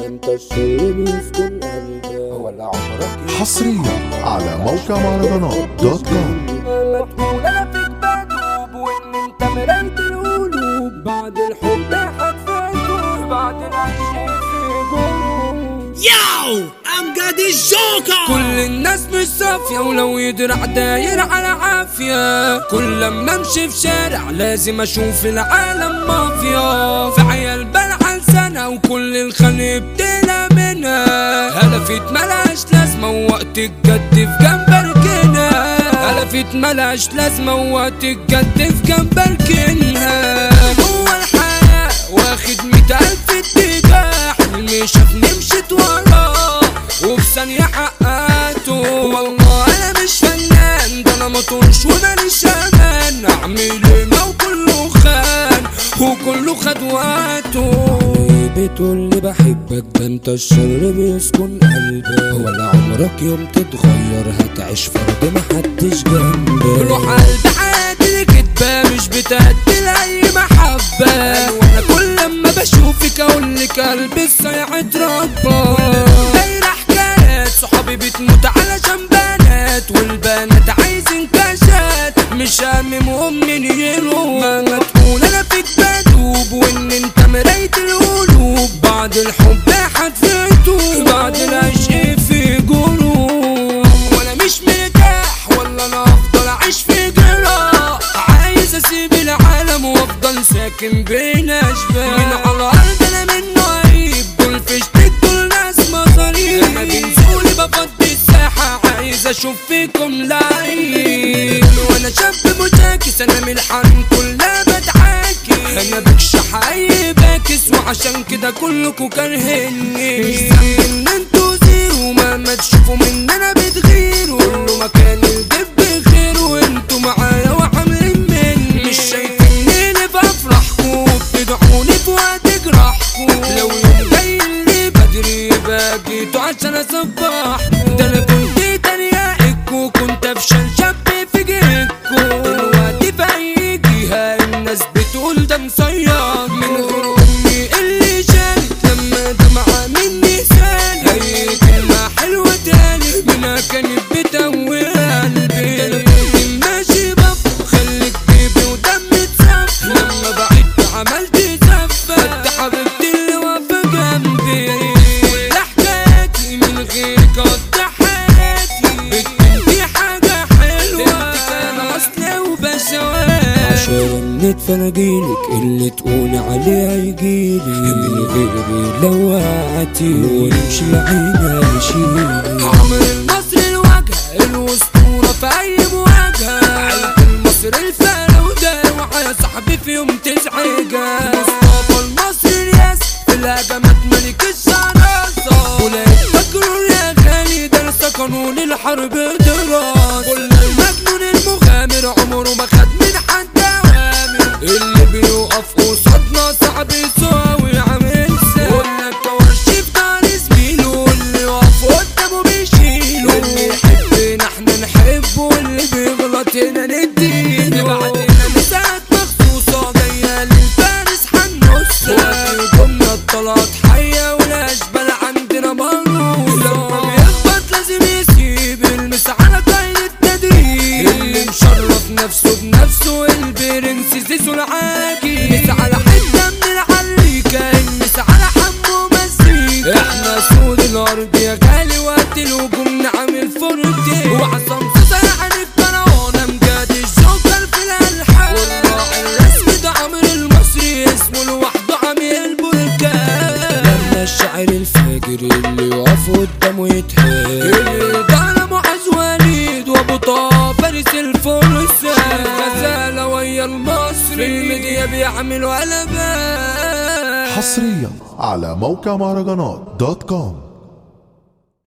ده انت الشر بيسكن قلبك ولا عمرك حصريا على موقع مهرجانات دوت كوم ما تقول انا فيك بدوب وان انت مراية القلوب بعد الحب هتفاتوا بعد العشق في جروب Yo, I'm got this joker. كل الناس مش صافية ولو يدرع داير على عافية كل لما امشي في شارع لازم اشوف العالم مافيا في عيال بلعن سنة وكل الخلق بتلا منها هلفت ملهاش لازمة ووقت الجد في جنب اركنها هلفت ملهاش لازمة ووقت الجد في جنب اركنها هو الحياة واخد مية ألف اتجاه اللي شافني مشيت وراه وفي ثانية حققته والله أنا مش فنان ده أنا مطرش وماليش أمان أعمل إيه ما وكله خان وكله خد وقته بتقول لي بحبك ده انت الشر بيسكن قلبك ولا عمرك يوم تتغير هتعيش فرد محدش جنبك روح قلب عادي كدبة مش بتأدي لأي محبة وانا كل لما بشوفك اقول لك قلبي الصيعة ربك دايرة حكايات صحابي بتموت علشان بنات والبنات عايزين كاشات مش هاممهم من يروح مهما تقول انا فيك بدوب وان انت مراية القلوب بعد الحب هتفيتوا بعد العشق في جروح وانا مش مرتاح ولا انا افضل اعيش في جراح عايز اسيب العالم وافضل ساكن بين اشباه من على الارض انا منه قريب دول فشتك دول ناس مصاريف انا بنزولي بفضي الساحة عايز اشوف فيكم لعيب وانا شاب مشاكس انا من الحرم كلها بتعاكس انا بكشح اي باكس وعشان كده كلكوا كارهني مش ذنب ان انتوا زيرو مهما تشوفوا مني انا بتغيروا كله مكان الجيب بخير وانتوا معايا وعاملين مني مش شايفيني بفرحكوا بتدعوني في وقت جراحكوا لو يوم جاي اللي بدري يبقى جيتوا عشان اصبحكوا ده انا كنت تريقكوا كنت افشل شاب في جيتكوا دلوقتي في اي جهه الناس بتقول ده مصير من غير امي اللي شالت لما دمعة مني سالت اي كلمة حلوة تاني منها كانت بتقوي قلبي ده انا كنت ماشي بف خليك بيبي ودمي اتسف لما بعدت عملت زفة انت حبيبتي اللي واقفة جنبي كل حكاياتي من غيرك قضي حياتي بتدي حاجة حلوة انت كان اصلي وبشوات عشان ندفن اجيلك اللي تقول عليه هيجيلي من غيري لو وقعتي ونمشي لعينها يشيلي عمر المصري الوجه الاسطورة في اي مواجهة عيلة المصري الفراودة ويا صاحبي في يوم تزعجها مصطفى المصري الياس في الهجمات ملك الشراسة ولقيت فاكره يا غالي درس قانون الحرب دراسة كل المجنون المغامر عمره ما خد من حد اوامر اللي بيقف قصادنا صعب يساوي عامل سام قلنا الكورش في دار زميله واللي يقف قدامه بيشيله اللي يحبنا احنا نحبه واللي بيغلط هنا نديله بعدنا مساعات مخصوصة جاية للفارس حنصها جملة الطلعات حية والأشبال عندنا مرموزة لما بيخبط لازم يسيب المس على قيد التدريب اللي مشرف نفسه بنفسه البرنس زيزو العاجي مس على حتة من العريكة المس على حمو مزيكا احنا سود الأرض يا غالي وقت الهجوم نعمل فرقتين وعصام صوصة يعني الكروان امجاد الجوكر في الألحان والراعي الرسمي ده عمرو المصري اسمه لوحده عامل بركان لما الشاعر الفاجر اللي يقف قدامه يتهان اللي ده معاذ وليد وابو طه فارس الفرسان الغزالة ويا المصري الميديا بيعملوا قلبان حصريا على موقع مهرجانات دوت كوم